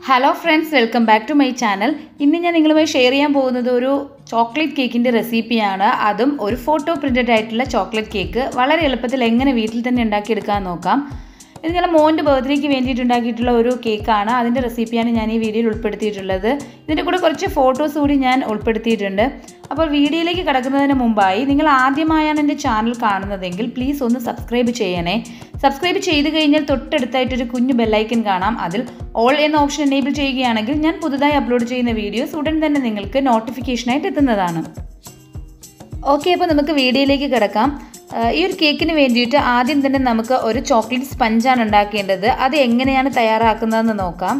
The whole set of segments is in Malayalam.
hello friends welcome back to my channel ഇന്ന് ഞാൻ നിങ്ങളുമായി ഷെയർ ചെയ്യാൻ പോകുന്നത് ഒരു ചോക്ലേറ്റ് കേക്കിൻ്റെ റെസിപ്പിയാണ് അതും ഒരു ഫോട്ടോ പ്രിൻറ്റഡ് ആയിട്ടുള്ള ചോക്ലേറ്റ് കേക്ക് വളരെ എളുപ്പത്തിൽ എങ്ങനെ വീട്ടിൽ തന്നെ ഉണ്ടാക്കിയെടുക്കാൻ നോക്കാം ഇത് ഞാൻ മോൻ്റെ ബർത്ത്ഡേക്ക് വേണ്ടിയിട്ട് ഉണ്ടാക്കിയിട്ടുള്ള ഒരു കേക്കാണ് അതിൻ്റെ റെസിപ്പിയാണ് ഞാൻ ഈ വീഡിയോയിൽ ഉൾപ്പെടുത്തിയിട്ടുള്ളത് ഇതിൻ്റെ കൂടെ കുറച്ച് ഫോട്ടോസ് കൂടി ഞാൻ ഉൾപ്പെടുത്തിയിട്ടുണ്ട് അപ്പോൾ വീഡിയോയിലേക്ക് കിടക്കുന്നതിന് മുമ്പായി നിങ്ങൾ ആദ്യമായാണ് എൻ്റെ ചാനൽ കാണുന്നതെങ്കിൽ പ്ലീസ് ഒന്ന് സബ്സ്ക്രൈബ് ചെയ്യണേ സബ്സ്ക്രൈബ് ചെയ്ത് കഴിഞ്ഞാൽ തൊട്ടടുത്തായിട്ടൊരു കുഞ്ഞു ബെല്ലൈക്കൻ കാണാം അതിൽ ഓൾ എന്ന ഓപ്ഷൻ എനേബിൾ ചെയ്യുകയാണെങ്കിൽ ഞാൻ പുതുതായി അപ്ലോഡ് ചെയ്യുന്ന വീഡിയോസ് ഉടൻ തന്നെ നിങ്ങൾക്ക് നോട്ടിഫിക്കേഷനായിട്ട് എത്തുന്നതാണ് ഓക്കെ അപ്പോൾ നമുക്ക് വീഡിയോയിലേക്ക് കിടക്കാം ഈ ഒരു കേക്കിന് വേണ്ടിയിട്ട് ആദ്യം തന്നെ നമുക്ക് ഒരു ചോക്ലേറ്റ് സ്പഞ്ചാണ് ഉണ്ടാക്കേണ്ടത് അത് എങ്ങനെയാണ് തയ്യാറാക്കുന്നതെന്ന് നോക്കാം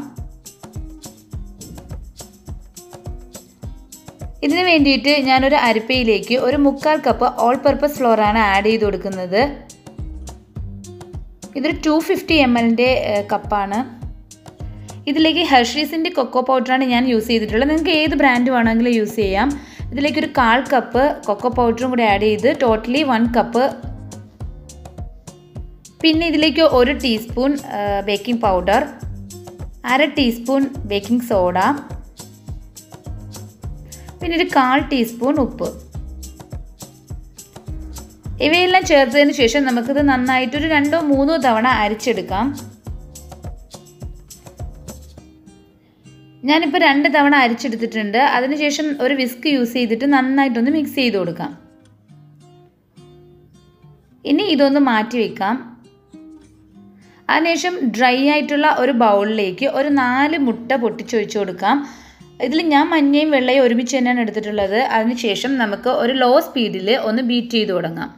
ഇതിന് വേണ്ടിയിട്ട് ഞാനൊരു അരിപ്പയിലേക്ക് ഒരു മുക്കാൽ കപ്പ് ഓൾ പർപ്പസ് ഫ്ലോറാണ് ആഡ് ചെയ്ത് കൊടുക്കുന്നത് ഇതൊരു ടു ഫിഫ്റ്റി എം എല്ലിൻ്റെ കപ്പാണ് ഇതിലേക്ക് ഹെർഷീസിൻ്റെ കൊക്കോ പൗഡറാണ് ഞാൻ യൂസ് ചെയ്തിട്ടുള്ളത് നിങ്ങൾക്ക് ഏത് ബ്രാൻഡ് വേണമെങ്കിലും യൂസ് ചെയ്യാം ഇതിലേക്ക് ഒരു കാൽ കപ്പ് കൊക്കോ പൗഡറും കൂടി ആഡ് ചെയ്ത് ടോട്ടലി വൺ കപ്പ് പിന്നെ ഇതിലേക്ക് ഒരു ടീസ്പൂൺ ബേക്കിംഗ് പൗഡർ അര ടീസ്പൂൺ ബേക്കിംഗ് സോഡ പിന്നെ ഒരു കാൽ ടീസ്പൂൺ ഉപ്പ് ഇവയെല്ലാം ചേർത്തതിന് ശേഷം നമുക്കിത് നന്നായിട്ടൊരു രണ്ടോ മൂന്നോ തവണ അരിച്ചെടുക്കാം ഞാനിപ്പോൾ രണ്ട് തവണ അരിച്ചെടുത്തിട്ടുണ്ട് അതിനുശേഷം ഒരു വിസ്ക് യൂസ് ചെയ്തിട്ട് നന്നായിട്ടൊന്ന് മിക്സ് ചെയ്ത് കൊടുക്കാം ഇനി ഇതൊന്ന് മാറ്റി വെക്കാം അതിനുശേഷം ഡ്രൈ ആയിട്ടുള്ള ഒരു ബൗളിലേക്ക് ഒരു നാല് മുട്ട പൊട്ടിച്ചൊഴിച്ചു കൊടുക്കാം ഇതിൽ ഞാൻ മഞ്ഞയും വെള്ളയും ഒരുമിച്ച് തന്നെയാണ് എടുത്തിട്ടുള്ളത് അതിനുശേഷം നമുക്ക് ഒരു ലോ സ്പീഡിൽ ഒന്ന് ബീറ്റ് ചെയ്ത് തുടങ്ങാം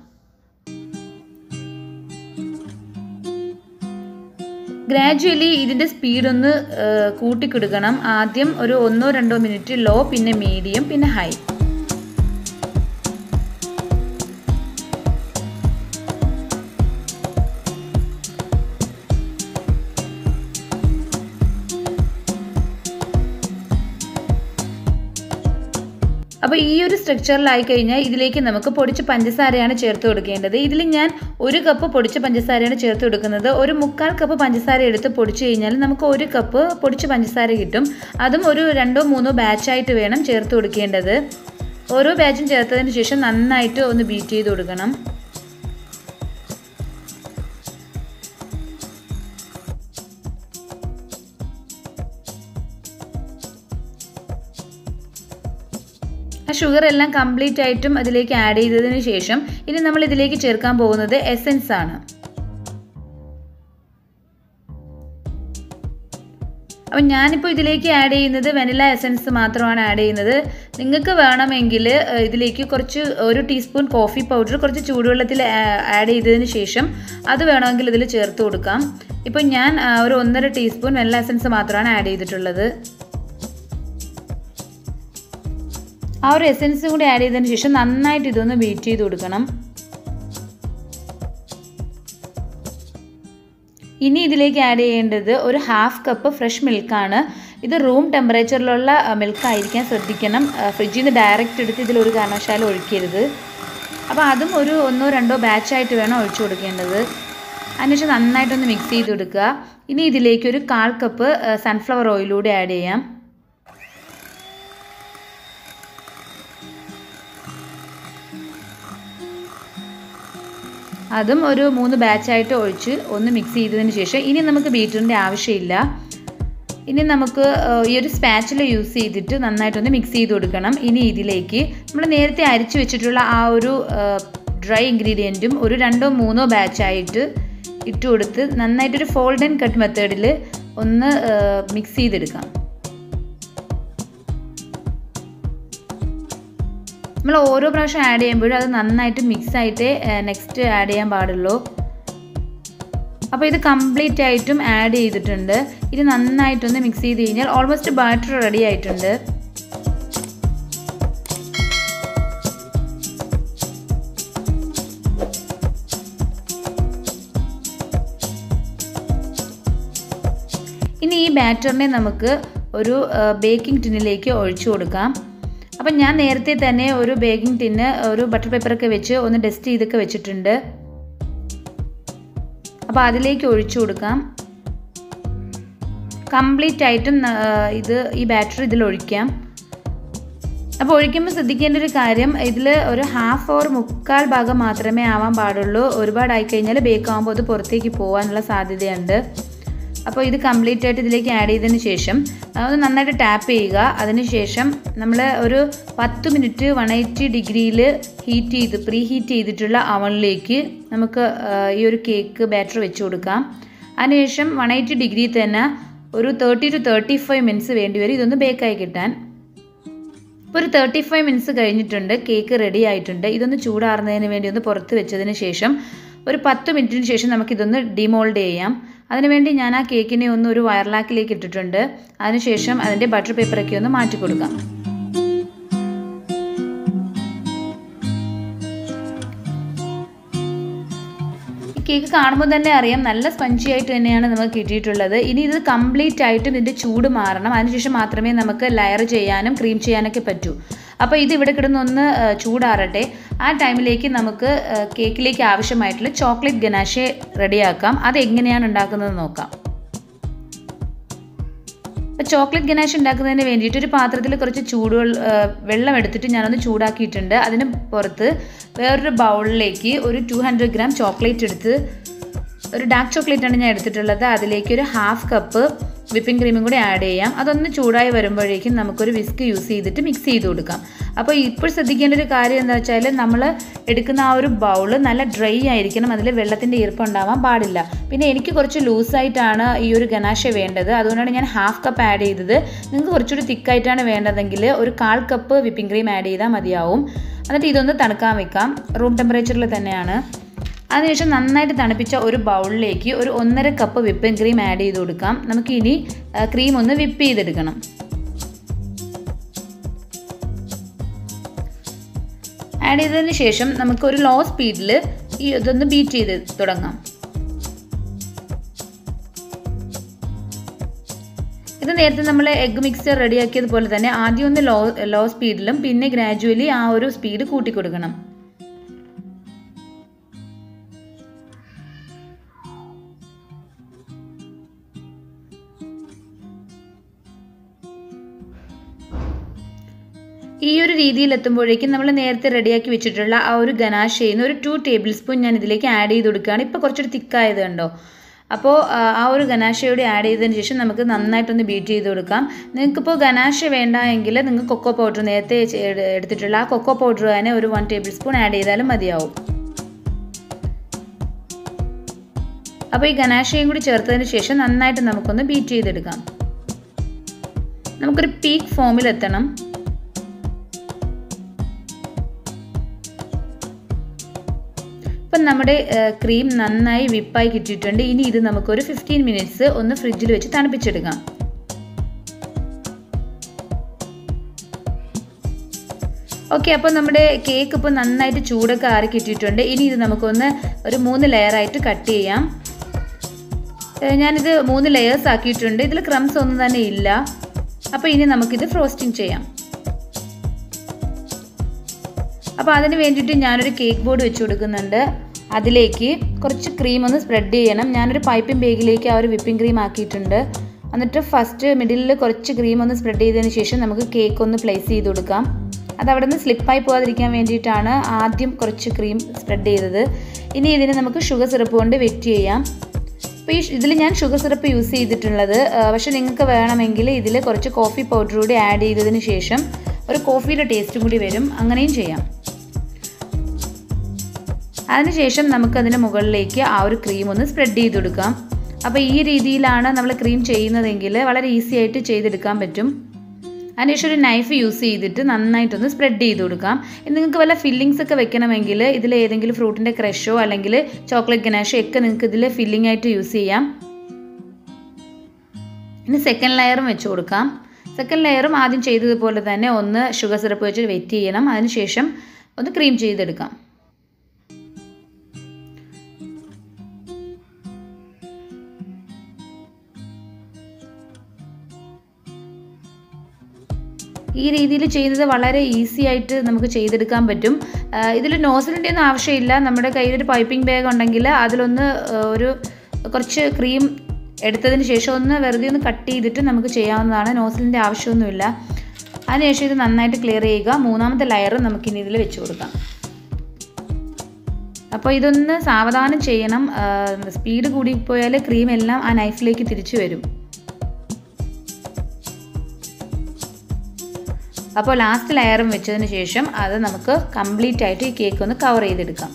ഗ്രാജുവലി ഇതിൻ്റെ സ്പീഡൊന്ന് കൂട്ടിക്കൊടുക്കണം ആദ്യം ഒരു ഒന്നോ രണ്ടോ മിനിറ്റ് ലോ പിന്നെ മീഡിയം പിന്നെ ഹൈ അപ്പോൾ ഈ ഒരു സ്ട്രക്ചറിലായി കഴിഞ്ഞാൽ ഇതിലേക്ക് നമുക്ക് പൊടിച്ച പഞ്ചസാരയാണ് ചേർത്ത് കൊടുക്കേണ്ടത് ഇതിൽ ഞാൻ ഒരു കപ്പ് പൊടിച്ച പഞ്ചസാരയാണ് ചേർത്ത് കൊടുക്കുന്നത് ഒരു മുക്കാൽ കപ്പ് പഞ്ചസാര എടുത്ത് പൊടിച്ചു കഴിഞ്ഞാൽ നമുക്ക് ഒരു കപ്പ് പൊടിച്ച പഞ്ചസാര കിട്ടും അതും ഒരു രണ്ടോ മൂന്നോ ബാച്ചായിട്ട് വേണം ചേർത്ത് കൊടുക്കേണ്ടത് ഓരോ ബാച്ചും ചേർത്തതിന് ശേഷം നന്നായിട്ട് ഒന്ന് ബീറ്റ് ചെയ്ത് കൊടുക്കണം ആ ഷുഗർ എല്ലാം കംപ്ലീറ്റ് ആയിട്ടും അതിലേക്ക് ആഡ് ചെയ്തതിന് ശേഷം ഇനി നമ്മൾ ഇതിലേക്ക് ചേർക്കാൻ പോകുന്നത് എസെൻസ് ആണ് അപ്പം ഞാനിപ്പോൾ ഇതിലേക്ക് ആഡ് ചെയ്യുന്നത് വെനില എസെൻസ് മാത്രമാണ് ആഡ് ചെയ്യുന്നത് നിങ്ങൾക്ക് വേണമെങ്കിൽ ഇതിലേക്ക് കുറച്ച് ഒരു ടീസ്പൂൺ കോഫി പൗഡർ കുറച്ച് ചൂടുവെള്ളത്തിൽ ആഡ് ചെയ്തതിന് ശേഷം അത് വേണമെങ്കിൽ ഇതിൽ ചേർത്ത് കൊടുക്കാം ഇപ്പോൾ ഞാൻ ഒരു ഒന്നര ടീസ്പൂൺ വെനില എസെൻസ് മാത്രമാണ് ആഡ് ചെയ്തിട്ടുള്ളത് ആ ഒരു എസെൻസും കൂടി ആഡ് ചെയ്തതിന് ശേഷം നന്നായിട്ട് ഇതൊന്ന് ബീറ്റ് ചെയ്ത് കൊടുക്കണം ഇനി ഇതിലേക്ക് ആഡ് ചെയ്യേണ്ടത് ഒരു ഹാഫ് കപ്പ് ഫ്രഷ് മിൽക്കാണ് ഇത് റൂം ടെമ്പറേച്ചറിലുള്ള മിൽക്ക് ആയിരിക്കാൻ ശ്രദ്ധിക്കണം ഫ്രിഡ്ജിൽ നിന്ന് ഡയറക്റ്റ് എടുത്ത് ഇതിൽ ഒരു കാരണവശാലും ഒഴിക്കരുത് അപ്പോൾ അതും ഒരു ഒന്നോ രണ്ടോ ബാച്ചായിട്ട് വേണം ഒഴിച്ചു കൊടുക്കേണ്ടത് അതിനുശേഷം നന്നായിട്ടൊന്ന് മിക്സ് ചെയ്ത് കൊടുക്കുക ഇനി ഇതിലേക്ക് ഒരു കാൽ കപ്പ് സൺഫ്ലവർ ഓയിലൂടെ ആഡ് ചെയ്യാം അതും ഒരു മൂന്ന് ബാച്ചായിട്ട് ഒഴിച്ച് ഒന്ന് മിക്സ് ചെയ്തതിന് ശേഷം ഇനി നമുക്ക് ബീറ്ററിൻ്റെ ആവശ്യമില്ല ഇനി നമുക്ക് ഈ ഒരു സ്പാച്ചില യൂസ് ചെയ്തിട്ട് നന്നായിട്ടൊന്ന് മിക്സ് ചെയ്ത് കൊടുക്കണം ഇനി ഇതിലേക്ക് നമ്മൾ നേരത്തെ അരിച്ചു വെച്ചിട്ടുള്ള ആ ഒരു ഡ്രൈ ഇൻഗ്രീഡിയൻറ്റും ഒരു രണ്ടോ മൂന്നോ ബാച്ചായിട്ട് ഇട്ട് കൊടുത്ത് നന്നായിട്ടൊരു ഫോൾഡ് ആൻഡ് കട്ട് മെത്തേഡിൽ ഒന്ന് മിക്സ് ചെയ്തെടുക്കാം നമ്മൾ ഓരോ പ്രാവശ്യം ആഡ് ചെയ്യുമ്പോഴും അത് നന്നായിട്ട് മിക്സ് ആയിട്ട് നെക്സ്റ്റ് ആഡ് ചെയ്യാൻ പാടുള്ളൂ അപ്പോൾ ഇത് കംപ്ലീറ്റ് ആയിട്ടും ആഡ് ചെയ്തിട്ടുണ്ട് ഇത് നന്നായിട്ടൊന്ന് മിക്സ് ചെയ്ത് കഴിഞ്ഞാൽ ഓൾമോസ്റ്റ് ബാറ്റർ റെഡി ആയിട്ടുണ്ട് ഇനി ഈ ബാറ്ററിനെ നമുക്ക് ഒരു ബേക്കിംഗ് ടിന്നിലേക്ക് ഒഴിച്ചു കൊടുക്കാം അപ്പം ഞാൻ നേരത്തെ തന്നെ ഒരു ബേക്കിംഗ് ടിന്ന് ഒരു ബട്ടർ പേപ്പറൊക്കെ വെച്ച് ഒന്ന് ഡസ്റ്റ് ചെയ്തൊക്കെ വെച്ചിട്ടുണ്ട് അപ്പോൾ അതിലേക്ക് ഒഴിച്ചു കൊടുക്കാം കംപ്ലീറ്റ് ആയിട്ടും ന- ഇത് ഈ ബാറ്ററി ഇതിൽ ഒഴിക്കാം അപ്പോൾ ഒഴിക്കുമ്പോൾ ശ്രദ്ധിക്കേണ്ട ഒരു കാര്യം ഇതിൽ ഒരു ഹാഫ് ഓർ മുക്കാൽ ഭാഗം മാത്രമേ ആവാൻ പാടുള്ളൂ ഒരുപാടായി കഴിഞ്ഞാൽ ബേക്ക് ആകുമ്പോൾ അത് പുറത്തേക്ക് പോകാനുള്ള സാധ്യതയുണ്ട് അപ്പോൾ ഇത് കംപ്ലീറ്റ് ആയിട്ട് ഇതിലേക്ക് ആഡ് ചെയ്തതിന് ശേഷം ഒന്ന് നന്നായിട്ട് ടാപ്പ് ചെയ്യുക അതിനുശേഷം നമ്മൾ ഒരു പത്ത് മിനിറ്റ് വൺ എയ്റ്റി ഡിഗ്രിയിൽ ഹീറ്റ് ചെയ്ത് പ്രീ ഹീറ്റ് ചെയ്തിട്ടുള്ള അവണിലേക്ക് നമുക്ക് ആ, ഈ ഒരു കേക്ക് ബാറ്റർ വെച്ച് കൊടുക്കാം അതിനുശേഷം വൺ എയ്റ്റി ഡിഗ്രി തന്നെ ഒരു thirty to thirty five minutes വേണ്ടി വരും ഇതൊന്ന് ബേക്കായി കിട്ടാൻ ഇപ്പോൾ ഒരു തേർട്ടി ഫൈവ് മിനിറ്റ്സ് കഴിഞ്ഞിട്ടുണ്ട് കേക്ക് റെഡി ആയിട്ടുണ്ട് ഇതൊന്ന് ചൂടാറുന്നതിന് വേണ്ടി ഒന്ന് പുറത്ത് വെച്ചതിന് ശേഷം ഒരു പത്ത് മിനിറ്റിന് ശേഷം നമുക്കിതൊന്ന് ഡിമോൾഡ് ചെയ്യാം അതിനുവേണ്ടി ഞാൻ ആ കേക്കിനെ ഒന്ന് ഒരു വയർലാക്കിലേക്ക് ഇട്ടിട്ടുണ്ട് അതിനുശേഷം അതിൻ്റെ ബട്ടർ പേപ്പറൊക്കെ ഒന്ന് മാറ്റി കൊടുക്കാം ഈ കേക്ക് കാണുമ്പോൾ തന്നെ അറിയാം നല്ല സ്പഞ്ചി ആയിട്ട് തന്നെയാണ് നമുക്ക് കിട്ടിയിട്ടുള്ളത് ഇനി ഇത് കംപ്ലീറ്റ് ആയിട്ടും ഇതിൻ്റെ ചൂട് മാറണം അതിനുശേഷം മാത്രമേ നമുക്ക് ലെയർ ചെയ്യാനും ക്രീം ചെയ്യാനൊക്കെ പറ്റൂ അപ്പോൾ ഇത് ഇവിടെ കിടന്നൊന്ന് ആ, ചൂടാറട്ടെ ആ ടൈമിലേക്ക് നമുക്ക് ആ, കേക്കിലേക്ക് ആവശ്യമായിട്ടുള്ള ചോക്ലേറ്റ് ഗനാഷെ റെഡിയാക്കാം അത് എങ്ങനെയാണ് ഉണ്ടാക്കുന്നത് നോക്കാം അപ്പോൾ ചോക്ലേറ്റ് ഗനാഷ് ഉണ്ടാക്കുന്നതിന് വേണ്ടിയിട്ട് ഒരു പാത്രത്തിൽ കുറച്ച് ചൂട് വെള്ളം എടുത്തിട്ട് ഞാനൊന്ന് ചൂടാക്കിയിട്ടുണ്ട് അതിന് പുറത്ത് വേറൊരു ബൗളിലേക്ക് ഒരു ടു ഹൺഡ്രഡ് ഗ്രാം ചോക്ലേറ്റ് എടുത്ത് ഒരു ഡാർക്ക് ചോക്ലേറ്റ് ആണ് ഞാൻ എടുത്തിട്ടുള്ളത് അതിലേക്ക് ഒരു ഹാഫ് കപ്പ് വിപ്പിംഗ് ക്രീമും കൂടി ആഡ് ചെയ്യാം അതൊന്ന് ചൂടായി വരുമ്പോഴേക്കും നമുക്കൊരു വിസ്ക് യൂസ് ചെയ്തിട്ട് മിക്സ് ചെയ്ത് കൊടുക്കാം അപ്പോൾ ഇപ്പോൾ ശ്രദ്ധിക്കേണ്ട ഒരു കാര്യം എന്താ വെച്ചാൽ നമ്മൾ എടുക്കുന്ന ആ ഒരു ബൗള് നല്ല ഡ്രൈ ആയിരിക്കണം അതിൽ വെള്ളത്തിൻ്റെ ഈർപ്പം ഉണ്ടാവാൻ പാടില്ല പിന്നെ എനിക്ക് കുറച്ച് ലൂസായിട്ടാണ് ഈ ഒരു ഗനാശ വേണ്ടത് അതുകൊണ്ടാണ് ഞാൻ ഹാഫ് കപ്പ് ആഡ് ചെയ്തത് നിങ്ങൾക്ക് കുറച്ചുകൂടി തിക്കായിട്ടാണ് വേണ്ടതെങ്കിൽ ഒരു കാൽ കപ്പ് വിപ്പിംഗ് ക്രീം ആഡ് ചെയ്താൽ മതിയാവും എന്നിട്ട് ഇതൊന്ന് തണുക്കാൻ വെക്കാം റൂം ടെമ്പറേച്ചറിൽ തന്നെയാണ് അതിനുശേഷം നന്നായിട്ട് തണുപ്പിച്ച ഒരു ബൗളിലേക്ക് ഒരു ഒന്നര കപ്പ് വിപ്പിംഗ് ക്രീം ആഡ് ചെയ്ത് കൊടുക്കാം നമുക്ക് ഇനി ക്രീം ഒന്ന് വിപ്പ് ചെയ്തെടുക്കണം ആഡ് ചെയ്തതിന് ശേഷം നമുക്ക് ഒരു ലോ സ്പീഡിൽ ഈ ഇതൊന്ന് ബീറ്റ് ചെയ്ത് തുടങ്ങാം ഇത് നേരത്തെ നമ്മൾ എഗ് മിക്സ്ചർ റെഡിയാക്കിയതുപോലെ തന്നെ ആദ്യം ഒന്ന് ലോ ലോ സ്പീഡിലും പിന്നെ ഗ്രാജുവലി ആ ഒരു സ്പീഡ് കൂട്ടി കൊടുക്കണം ഈ ഒരു രീതിയിൽ എത്തുമ്പോഴേക്കും നമ്മൾ നേരത്തെ റെഡിയാക്കി വെച്ചിട്ടുള്ള ആ ഒരു ഗനാഷയിൽ നിന്ന് ഒരു ടു ടേബിൾ സ്പൂൺ ഞാൻ ഇതിലേക്ക് ആഡ് ചെയ്ത് കൊടുക്കുകയാണ് ഇപ്പോൾ കുറച്ചൊരു തിക്കായത് കണ്ടോ അപ്പോൾ ആ, ആ ഒരു ഗനാഷയോടെ ആഡ് ചെയ്തതിന് ശേഷം നമുക്ക് നന്നായിട്ടൊന്ന് ബീറ്റ് ചെയ്ത് കൊടുക്കാം നിങ്ങൾക്കിപ്പോൾ ഗനാഷ വേണ്ട എങ്കിൽ നിങ്ങൾക്ക് കൊക്കോ പൗഡർ നേരത്തെ ചെ- എടു- എടുത്തിട്ടുള്ള ആ കൊക്കോ പൗഡർ തന്നെ ഒരു വൺ ടേബിൾ സ്പൂൺ ആഡ് ചെയ്താലും മതിയാവും അപ്പോൾ ഈ ഗനാഷയും കൂടി ചേർത്തതിന് ശേഷം നന്നായിട്ട് നമുക്കൊന്ന് ബീറ്റ് ചെയ്തെടുക്കാം നമുക്കൊരു പീക്ക് ഫോമിൽ എത്തണം ഇപ്പം നമ്മുടെ ക്രീം നന്നായി വിപ്പായി കിട്ടിയിട്ടുണ്ട് ഇനി ഇത് നമുക്കൊരു ഫിഫ്റ്റീൻ മിനിറ്റ്സ് ഒന്ന് ഫ്രിഡ്ജിൽ വെച്ച് തണുപ്പിച്ചെടുക്കാം ഓക്കെ അപ്പോൾ നമ്മുടെ കേക്ക് ഇപ്പോൾ നന്നായിട്ട് ചൂടൊക്കെ ആറി കിട്ടിയിട്ടുണ്ട് ഇനി ഇത് നമുക്കൊന്ന് ഒരു മൂന്ന് ലെയറായിട്ട് കട്ട് ചെയ്യാം ഏഹ് ഞാനിത് മൂന്ന് ലെയേഴ്സ് ആക്കിയിട്ടുണ്ട് ഇതിൽ ക്രംസ് ഒന്നും തന്നെ ഇല്ല അപ്പോൾ ഇനി നമുക്കിത് ഫ്രോസ്റ്റിംഗ് ചെയ്യാം അപ്പോൾ അതിന് വേണ്ടിയിട്ട് ഞാനൊരു കേക്ക് ബോർഡ് വെച്ച് കൊടുക്കുന്നുണ്ട് അതിലേക്ക് കുറച്ച് ക്രീം ഒന്ന് സ്പ്രെഡ് ചെയ്യണം ഞാനൊരു പൈപ്പിംഗ് ബാഗിലേക്ക് ആ ഒരു വിപ്പിംഗ് ക്രീം ആക്കിയിട്ടുണ്ട് എന്നിട്ട് ഫസ്റ്റ് മിഡിലിൽ കുറച്ച് ക്രീം ഒന്ന് സ്പ്രെഡ് ചെയ്തതിന് ശേഷം നമുക്ക് കേക്ക് ഒന്ന് പ്ലേസ് ചെയ്ത് കൊടുക്കാം അത് അവിടെ നിന്ന് സ്ലിപ്പായി പോകാതിരിക്കാൻ വേണ്ടിയിട്ടാണ് ആദ്യം കുറച്ച് ക്രീം സ്പ്രെഡ് ചെയ്തത് ഇനി ഇതിന് നമുക്ക് ഷുഗർ സിറപ്പ് കൊണ്ട് വെറ്റ് ചെയ്യാം അപ്പോൾ ഈ ഇതിൽ ഞാൻ ഷുഗർ സിറപ്പ് യൂസ് ചെയ്തിട്ടുള്ളത് ആ, പക്ഷേ നിങ്ങൾക്ക് വേണമെങ്കിൽ ഇതിൽ കുറച്ച് കോഫി പൗഡർ കൂടി ആഡ് ചെയ്തതിന് ശേഷം ഒരു കോഫിയുടെ ടേസ്റ്റും കൂടി വരും അങ്ങനെയും ചെയ്യാം അതിനുശേഷം നമുക്കതിന് മുകളിലേക്ക് ആ ഒരു ക്രീം ഒന്ന് സ്പ്രെഡ് ചെയ്ത് കൊടുക്കാം അപ്പോൾ ഈ രീതിയിലാണ് നമ്മൾ ക്രീം ചെയ്യുന്നതെങ്കിൽ വളരെ ഈസി ആയിട്ട് ചെയ്തെടുക്കാൻ പറ്റും അതിനുശേഷം ഒരു നൈഫ് യൂസ് ചെയ്തിട്ട് നന്നായിട്ടൊന്ന് സ്പ്രെഡ് ചെയ്ത് കൊടുക്കാം ഇനി നിങ്ങൾക്ക് വല്ല ഫില്ലിങ്സ് ഒക്കെ വെക്കണമെങ്കിൽ ഇതിൽ ഏതെങ്കിലും ഫ്രൂട്ടിൻ്റെ ക്രഷോ അല്ലെങ്കിൽ ചോക്ലേറ്റ് ഗനാഷോ ഒക്കെ നിങ്ങൾക്ക് ഇതിൽ ഫില്ലിംഗ് ആയിട്ട് യൂസ് ചെയ്യാം ഇനി സെക്കൻഡ് ലെയറും വെച്ച് കൊടുക്കാം സെക്കൻഡ് ലെയറും ആദ്യം ചെയ്തതുപോലെ തന്നെ ഒന്ന് ഷുഗർ സിറപ്പ് വെച്ച് വെറ്റ് ചെയ്യണം അതിനുശേഷം ഒന്ന് ക്രീം ചെയ്തെടുക്കാം ഈ രീതിയിൽ ചെയ്യുന്നത് വളരെ ഈസി ആയിട്ട് നമുക്ക് ചെയ്തെടുക്കാൻ പറ്റും ഇതിൽ നോസിലിൻ്റെ ഒന്നും ആവശ്യമില്ല നമ്മുടെ കയ്യിലൊരു പൈപ്പിംഗ് ബാഗ് ഉണ്ടെങ്കിൽ അതിലൊന്ന് ആ, ഒരു കുറച്ച് ക്രീം എടുത്തതിന് ശേഷം ഒന്ന് വെറുതെ ഒന്ന് കട്ട് ചെയ്തിട്ട് നമുക്ക് ചെയ്യാവുന്നതാണ് നോസിലിൻ്റെ ആവശ്യമൊന്നുമില്ല അതിനുശേഷം ഇത് നന്നായിട്ട് ക്ലിയർ ചെയ്യുക മൂന്നാമത്തെ ലെയർ നമുക്കിനി ഇതിൽ വെച്ച് കൊടുക്കാം അപ്പോൾ ഇതൊന്ന് സാവധാനം ചെയ്യണം സ്പീഡ് കൂടിപ്പോയാൽ ക്രീം എല്ലാം ആ നൈഫിലേക്ക് തിരിച്ചു വരും അപ്പോൾ ലാസ്റ്റ് ലെയറും വെച്ചതിന് ശേഷം അത് നമുക്ക് കംപ്ലീറ്റ് ആയിട്ട് ഈ കേക്ക് ഒന്ന് കവർ ചെയ്തെടുക്കാം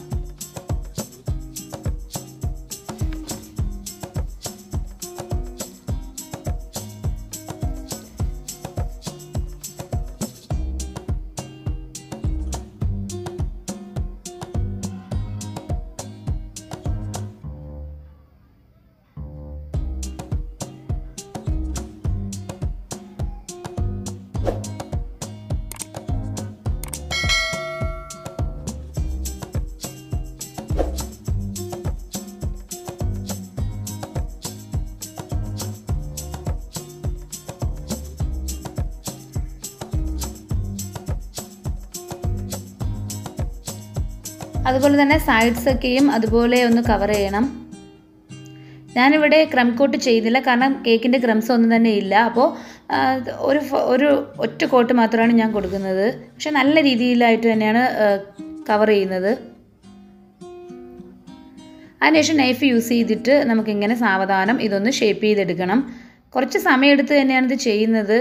അതുപോലെ തന്നെ സൈഡ്സൊക്കെയും അതുപോലെ ഒന്ന് കവർ ചെയ്യണം ഞാനിവിടെ ക്രം കോട്ട് ചെയ്യുന്നില്ല കാരണം കേക്കിൻ്റെ ക്രംസ് ഒന്നും തന്നെ ഇല്ല അപ്പോൾ ഒരു ഒരു ഒറ്റ കോട്ട് മാത്രമാണ് ഞാൻ കൊടുക്കുന്നത് പക്ഷെ നല്ല രീതിയിലായിട്ട് തന്നെയാണ് കവർ ചെയ്യുന്നത് അതിനുശേഷം നൈഫ് യൂസ് ചെയ്തിട്ട് നമുക്കിങ്ങനെ സാവധാനം ഇതൊന്ന് ഷേപ്പ് ചെയ്തെടുക്കണം കുറച്ച് സമയമെടുത്ത് തന്നെയാണ് ഇത് ചെയ്യുന്നത്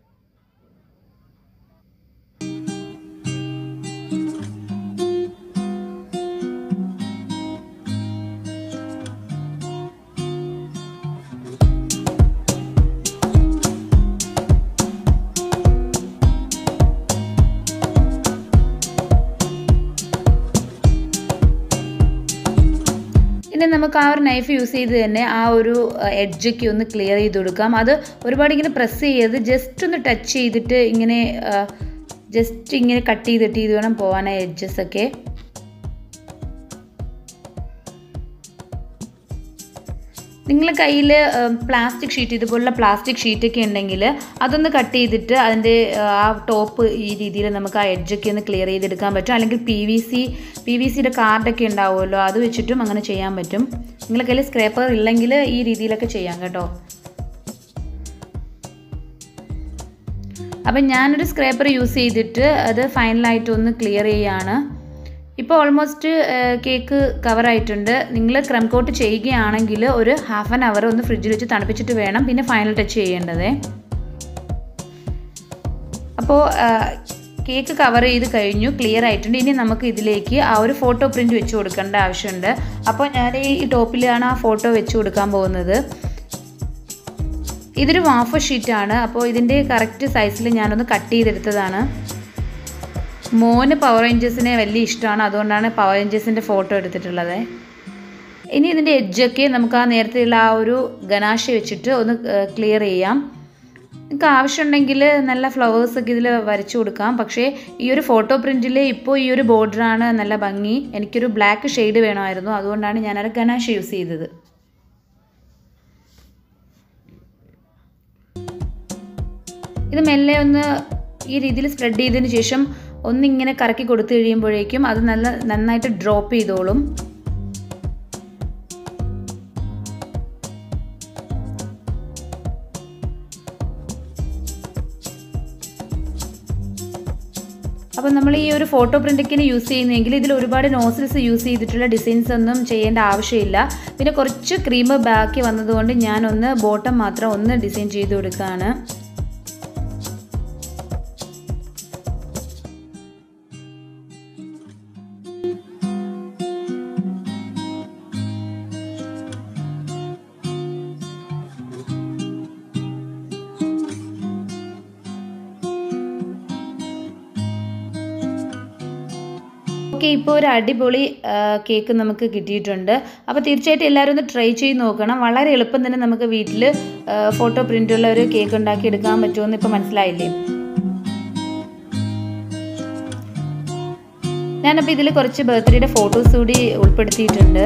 ഇനി നമുക്ക് ആ ഒരു നൈഫ് യൂസ് ചെയ്ത് തന്നെ ആ ഒരു എഡ്ജൊക്കെ ഒന്ന് ക്ലിയർ ചെയ്ത് കൊടുക്കാം അത് ഒരുപാട് ഇങ്ങനെ പ്രസ് ചെയ്യരുത് ജസ്റ്റ് ഒന്ന് ടച്ച് ചെയ്തിട്ട് ഇങ്ങനെ ജസ്റ്റ് ഇങ്ങനെ കട്ട് ചെയ്തിട്ട് ഇത് വേണം പോകാൻ എഡ്ജസ് ഒക്കെ നിങ്ങളുടെ കയ്യിൽ പ്ലാസ്റ്റിക് ഷീറ്റ് ഇതുപോലുള്ള പ്ലാസ്റ്റിക് ഷീറ്റൊക്കെ ഉണ്ടെങ്കിൽ അതൊന്ന് കട്ട് ചെയ്തിട്ട് അതിൻ്റെ ആ ടോപ്പ് ഈ രീതിയിൽ നമുക്ക് ആ എഡ്ജൊക്കെ ഒന്ന് ക്ലിയർ ചെയ്തെടുക്കാൻ പറ്റും അല്ലെങ്കിൽ P V C P V സിയുടെ കാർഡൊക്കെ ഉണ്ടാവുമല്ലോ അത് വെച്ചിട്ടും അങ്ങനെ ചെയ്യാൻ പറ്റും നിങ്ങളുടെ കയ്യിൽ സ്ക്രേപ്പർ ഇല്ലെങ്കിൽ ഈ രീതിയിലൊക്കെ ചെയ്യാം കേട്ടോ അപ്പം ഞാനൊരു സ്ക്രേപ്പർ യൂസ് ചെയ്തിട്ട് അത് ഫൈനലായിട്ട് ഒന്ന് ക്ലിയർ ചെയ്യുകയാണ് ഇപ്പോൾ ഓൾമോസ്റ്റ് കേക്ക് കവറായിട്ടുണ്ട് നിങ്ങൾ ക്രം കോട്ട് ചെയ്യുകയാണെങ്കിൽ ഒരു ഹാഫ് ആൻ അവർ ഒന്ന് ഫ്രിഡ്ജിൽ വെച്ച് തണുപ്പിച്ചിട്ട് വേണം പിന്നെ ഫൈനൽ ടച്ച് ചെയ്യേണ്ടത് അപ്പോൾ കേക്ക് കവർ ചെയ്ത് കഴിഞ്ഞു ക്ലിയർ ആയിട്ടുണ്ട് ഇനി നമുക്ക് ഇതിലേക്ക് ആ ഒരു ഫോട്ടോ പ്രിൻ്റ് വെച്ച് കൊടുക്കേണ്ട ആവശ്യമുണ്ട് അപ്പോൾ ഞാൻ ഈ ടോപ്പിലാണ് ആ ഫോട്ടോ വെച്ച് കൊടുക്കാൻ പോകുന്നത് ഇതൊരു വാഫ് ഷീറ്റാണ് അപ്പോൾ ഇതിൻ്റെ കറക്റ്റ് സൈസിൽ ഞാനൊന്ന് കട്ട് ചെയ്തെടുത്തതാണ് മോന് പവർ റേഞ്ചേഴ്സിനെ വലിയ ഇഷ്ടമാണ് അതുകൊണ്ടാണ് പവർ റേഞ്ചേഴ്സിൻ്റെ ഫോട്ടോ എടുത്തിട്ടുള്ളത് ഇനി ഇതിൻ്റെ എഡ്ജൊക്കെ നമുക്ക് ആ നേരത്തെയുള്ള ആ ഒരു ഗനാശ വെച്ചിട്ട് ഒന്ന് ക്ലിയർ ചെയ്യാം നിങ്ങൾക്ക് ആവശ്യമുണ്ടെങ്കിൽ നല്ല ഫ്ലവേഴ്സൊക്കെ ഇതിൽ വരച്ചു കൊടുക്കാം പക്ഷേ ഈ ഒരു ഫോട്ടോ പ്രിൻറ്റിൽ ഇപ്പോൾ ഈ ഒരു ബോർഡറാണ് നല്ല ഭംഗി എനിക്കൊരു ബ്ലാക്ക് ഷെയ്ഡ് വേണമായിരുന്നു അതുകൊണ്ടാണ് ഞാനൊരു ഗനാശ യൂസ് ചെയ്തത് ഇത് മെല്ലെ ഒന്ന് ഈ രീതിയിൽ സ്പ്രെഡ് ചെയ്തതിന് ശേഷം ഒന്നിങ്ങനെ കറക്കി കൊടുത്തു കഴിയുമ്പോഴേക്കും അത് നല്ല നന്നായിട്ട് ഡ്രോപ്പ് ചെയ്തോളും അപ്പോൾ നമ്മൾ ഈ ഒരു ഫോട്ടോ പ്രിൻറ്റിങ്ങിന് യൂസ് ചെയ്യുന്നെങ്കിൽ ഇതിൽ ഒരുപാട് നോസിൽസ് യൂസ് ചെയ്തിട്ടുള്ള ഡിസൈൻസ് ഒന്നും ചെയ്യേണ്ട ആവശ്യമില്ല പിന്നെ കുറച്ച് ക്രീം ബാക്കി വന്നതുകൊണ്ട് ഞാനൊന്ന് ബോട്ടം മാത്രം ഒന്ന് ഡിസൈൻ ചെയ്ത് കൊടുക്കുകയാണ് ഓക്കെ ഇപ്പോൾ ഒരു അടിപൊളി കേക്ക് നമുക്ക് കിട്ടിയിട്ടുണ്ട് അപ്പോൾ തീർച്ചയായിട്ടും എല്ലാവരും ഒന്ന് ട്രൈ ചെയ്ത് നോക്കണം വളരെ എളുപ്പം തന്നെ നമുക്ക് വീട്ടിൽ ഫോട്ടോ പ്രിൻ്റുള്ള ഒരു കേക്ക് ഉണ്ടാക്കി എടുക്കാൻ പറ്റുമെന്ന് ഇപ്പോൾ മനസ്സിലായില്ലേ ഞാനപ്പോൾ ഇതിൽ കുറച്ച് ബർത്ത്ഡേയുടെ ഫോട്ടോസ് കൂടി ഉൾപ്പെടുത്തിയിട്ടുണ്ട്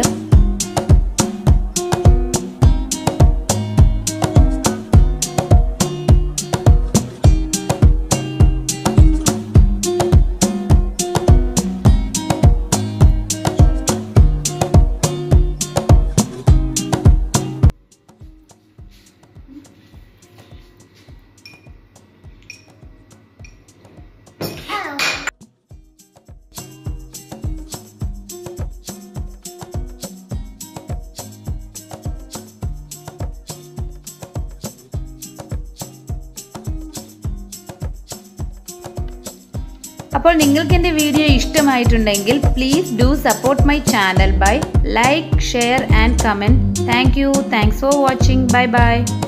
അപ്പോൾ നിങ്ങൾക്ക് എൻ്റെ വീഡിയോ ഇഷ്ടമായിട്ടുണ്ടെങ്കിൽ please do support my channel by like share and comment thank you thanks for watching bye by